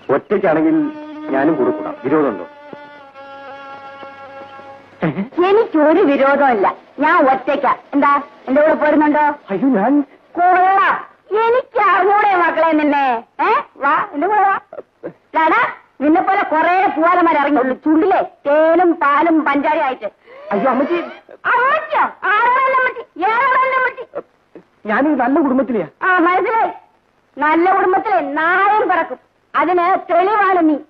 ഒറ്റയ്ക്കാണെങ്കിൽ ഞാനും കൂടെ കൂടാം വിരോധമുണ്ടോ എനിക്കൊരു വിരോധമില്ല ഞാൻ ഒറ്റയ്ക്ക എന്താ എന്റെ കൂടെ പോരുന്നുണ്ടോ അയ്യോ ഞാൻ കൊള്ളാം എനിക്ക് അറിഞ്ഞൂടെ മക്കളെ നിന്നെ ഏ വാ എന്റെ കൂടെ വാ ടാടാ നിന്നെ പോലെ കൊറേ പൂവാലന്മാർ ഇറങ്ങിയുള്ളൂ ചുണ്ടിലെ തേനും പാലും പഞ്ചാരി ആയിട്ട് അയ്യോ അമ്മച്ചി അമ്മച്ചോ ആരാണല്ലേ അമ്മച്ചി ഏതാണല്ലേ അമ്മച്ചി ഞാൻ നല്ല കുടുംബത്തിലെയാ ആ മനസ്സിലായി നല്ല കുടുംബത്തിലെ നായം പറക്കും അതിന് തെളിവാണ് നീ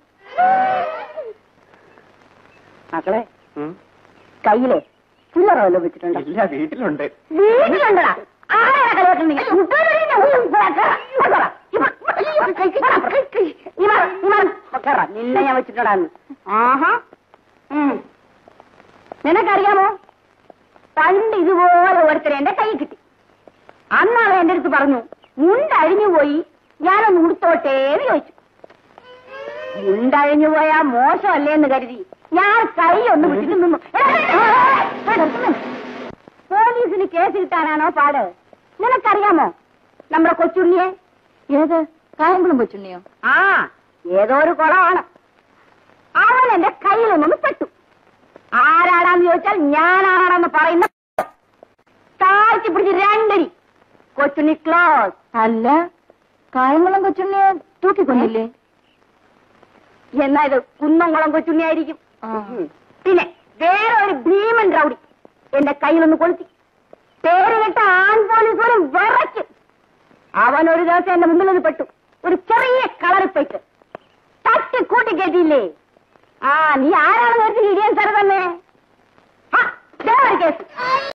മക്കളെ കയ്യിലെ ചില്ലറ വല്ലതും വെച്ചിട്ടുണ്ടോ ഇല്ല വീട്ടിലുണ്ട് വീട്ടിലുണ്ടടാ ആരാ കളിയാക്കുന്നെങ്കിൽ കുട്ടികളുടെ ഉള്ളിൽ പോരാ. ഇങ്ങോട്ട് വാ. ഇവ- അയ്യോ, കൈ, കൈ, കൈ, കൈ, കൈ. ഈ മാറ്, ഈ മാറ്. കേറാ, നിന്നെ ഞാൻ വെച്ചിട്ടുണ്ടാന്ന് ആഹാ ഉം. നിനക്കറിയാമോ പണ്ട് ഇതുപോലെ ഒരുത്തരെ എന്റെ കൈ കിട്ടി അന്ന് അവൻ എന്റെ അടുത്ത് പറഞ്ഞു മുണ്ടഴിഞ്ഞു പോയി ഞാനൊന്ന് ഉടുത്തോട്ടേ എന്ന് ചോദിച്ചു മുണ്ടഴിഞ്ഞു പോയാ മോശമല്ലേ എന്ന് കരുതി ഞാൻ കൈ ഒന്ന് വിട്ടിട്ട് നിന്നു എടാ, എടാ, എടാ, നിർത്തുന്നു. പോലീസിന് കേസ് കിട്ടാനാണോ പാട് നിനക്കറിയാമോ നമ്മുടെ കൊച്ചുണ്ണിയെ ഏത് കായംകുളം കൊച്ചുണ്ണിയോ ആ ഏതോ ഒരു കുളമാണ് അവൻ എന്റെ കയ്യിലൊന്നൊന്ന് പെട്ടു ആരാടാന്ന് ചോദിച്ചാൽ ഞാനാണെന്ന് പറയുന്ന താഴ്ത്തി പിടിച്ച് രണ്ടടി കൊച്ചുണ്ണി ക്ലോസ് അല്ല കായംകുളം കൊച്ചുണ്ണിയെ തൂക്കിക്കൊന്നില്ലേ എന്നാ ഇത് കുന്നംകുളം കൊച്ചുണ്ണിയായിരിക്കും ആ. ഉം. പിന്നെ വേറെ ഒരു ഭീമൻ റൗഡി എന്റെ കയ്യിലൊന്ന് കൊളുത്തി പേര് കേട്ട ആൺ പോലീസ് പോലും വിറയ്ക്കും അവൻ ഒരു ദിവസം എന്റെ മുമ്പിൽ ഒന്ന് പെട്ടു ഒരു ചെറിയ കളറിപ്പെട്ട് തട്ടി കൂട്ടി കയറ്റിയില്ലേ ആ നീ ആരാണെന്ന് വെച്ച് ഇടിയൻ സാറ് തന്നെ ആ, ദേ ഒരു കേസ്